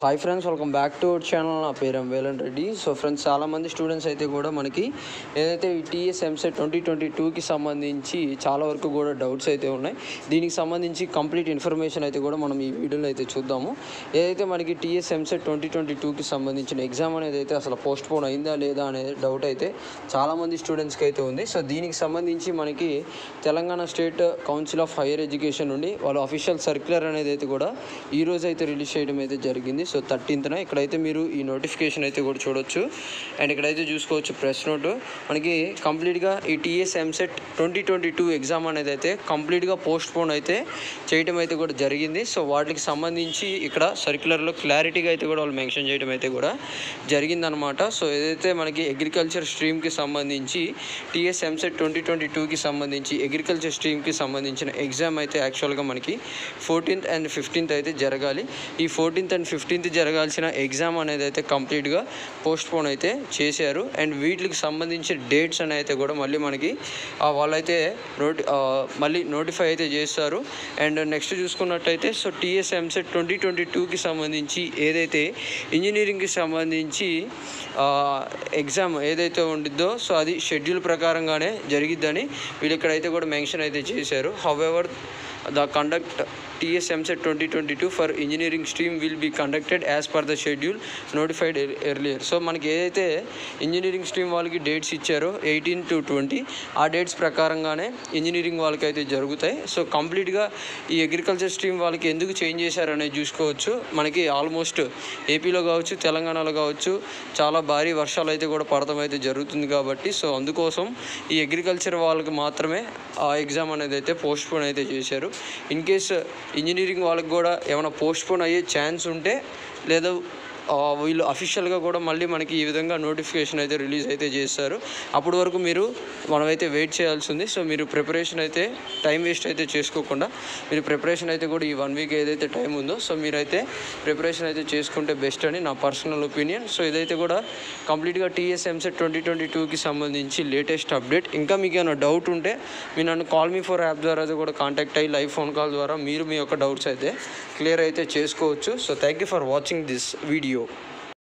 hi friends welcome back to our channel నా పేరు Velan Reddy so friends చాలామంది స్టూడెంట్స్ అయితే కూడా మనకి ఏదైతే ఈ టీఎస్ ఎంసెట్ ట్వంటీ ట్వంటీ టూకి సంబంధించి చాలా వరకు కూడా డౌట్స్ అయితే ఉన్నాయి దీనికి సంబంధించి కంప్లీట్ ఇన్ఫర్మేషన్ అయితే కూడా మనం ఈ వీడియోలో అయితే చూద్దాము ఏదైతే మనకి టీఎస్ ఎంసెట్ ట్వంటీ ట్వంటీ టూకి సంబంధించిన ఎగ్జామ్ అనేది అయితే అసలు పోస్ట్ పోన్ అయిందా లేదా అనేది డౌట్ అయితే చాలామంది స్టూడెంట్స్కి అయితే ఉంది సో దీనికి సంబంధించి మనకి Telangana state council of higher education నుండి వాళ్ళ అఫీషియల్ సర్క్యులర్ అనేది అయితే కూడా ఈ రోజు అయితే రిలీజ్ చేయడం అయితే జరిగింది సో థర్టీన్త్న ఇక్కడైతే మీరు ఈ నోటిఫికేషన్ అయితే కూడా చూడొచ్చు అండ్ ఇక్కడైతే చూసుకోవచ్చు ప్రెస్ నోట్ మనకి కంప్లీట్గా ఈ TS EAMCET twenty twenty two exam అనేది అయితే కంప్లీట్గా పోస్ట్ పోన్ అయితే చేయడం అయితే కూడా జరిగింది సో వాటికి సంబంధించి ఇక్కడ సర్క్యులర్లో క్లారిటీగా అయితే కూడా వాళ్ళు మెన్షన్ చేయడం అయితే కూడా జరిగిందనమాట సో ఏదైతే మనకి అగ్రికల్చర్ స్ట్రీమ్కి సంబంధించి టీఎస్ ఎంసెట్ ట్వంటీ ట్వంటీ టూకి సంబంధించి అగ్రికల్చర్ స్ట్రీమ్కి సంబంధించిన ఎగ్జామ్ అయితే యాక్చువల్గా మనకి ఫోర్టీన్త్ అండ్ ఫిఫ్టీన్త్ అయితే జరగాలి ఈ ఫోర్టీన్త్ అండ్ ఫిఫ్టీన్త్ జరగాల్సిన ఎగ్జామ్ అనేది అయితే కంప్లీట్గా పోస్ట్ పోన్ అయితే చేశారు అండ్ వీటికి సంబంధించిన డేట్స్ అని అయితే కూడా మళ్ళీ మనకి ఆ, వాళ్ళైతే నోటి ఆ, మళ్ళీ నోటిఫై అయితే చేస్తారు అండ్ నెక్స్ట్ చూసుకున్నట్టయితే so TS EAMCET twenty twenty టూకి సంబంధించి ఏదైతే ఇంజనీరింగ్కి సంబంధించి ఎగ్జామ్ ఏదైతే ఉండిద్దో సో అది షెడ్యూల్ ప్రకారంగానే జరిగిద్దని వీళ్ళు ఇక్కడైతే కూడా మెన్షన్ అయితే చేశారు however the conduct TS EAMCET twenty twenty two for engineering stream will be conducted as per the schedule notified earlier so మనకి ఏదైతే ఇంజనీరింగ్ స్ట్రీమ్ వాళ్ళకి డేట్స్ ఇచ్చారో ఎయిటీన్ టు ట్వంటీ ఆ డేట్స్ ప్రకారంగానే ఇంజనీరింగ్ వాళ్ళకి అయితే జరుగుతాయి సో కంప్లీట్గా ఈ అగ్రికల్చర్ స్ట్రీమ్ వాళ్ళకి ఎందుకు చేంజ్ చేశారనేది చూసుకోవచ్చు మనకి ఆల్మోస్ట్ ఏపీలో కావచ్చు తెలంగాణలో కావచ్చు చాలా భారీ వర్షాలు అయితే కూడా పడటం అయితే జరుగుతుంది కాబట్టి సో అందుకోసం ఈ అగ్రికల్చర్ వాళ్ళకి మాత్రమే ఆ ఎగ్జామ్ అనేది అయితే పోస్ట్ పోన్ అయితే చేశారు ఇన్ కేస్ ఇంజనీరింగ్ వాళ్ళకి కూడా ఏమైనా పోస్ట్ పోన్ అయ్యే ఛాన్స్ ఉంటే లేదా ఆ, వీళ్ళు అఫీషియల్గా కూడా మళ్ళీ మనకి ఈ విధంగా నోటిఫికేషన్ అయితే రిలీజ్ అయితే చేస్తారు అప్పటి వరకు మీరు మనమైతే వెయిట్ చేయాల్సి ఉంది సో మీరు ప్రిపరేషన్ అయితే టైం వేస్ట్ అయితే చేసుకోకుండా మీరు ప్రిపరేషన్ అయితే కూడా ఈ వన్ వీక్ ఏదైతే టైం ఉందో సో మీరైతే ప్రిపరేషన్ అయితే చేసుకుంటే బెస్ట్ అని నా పర్సనల్ ఒపీనియన్ సో ఇదైతే కూడా కంప్లీట్గా టీఎస్ ఎంసెట్ ట్వంటీ ట్వంటీ టూకి సంబంధించి లేటెస్ట్ అప్డేట్ ఇంకా మీకు ఏమైనా డౌట్ ఉంటే మీరు నన్ను కాల్ మీ ఫోర్ యాప్ ద్వారా అయితే కూడా కాంటాక్ట్ అయ్యి లైవ్ ఫోన్ కాల్ ద్వారా మీరు మీ యొక్క డౌట్స్ అయితే క్లియర్ అయితే చేసుకోవచ్చు so thank you for watching this video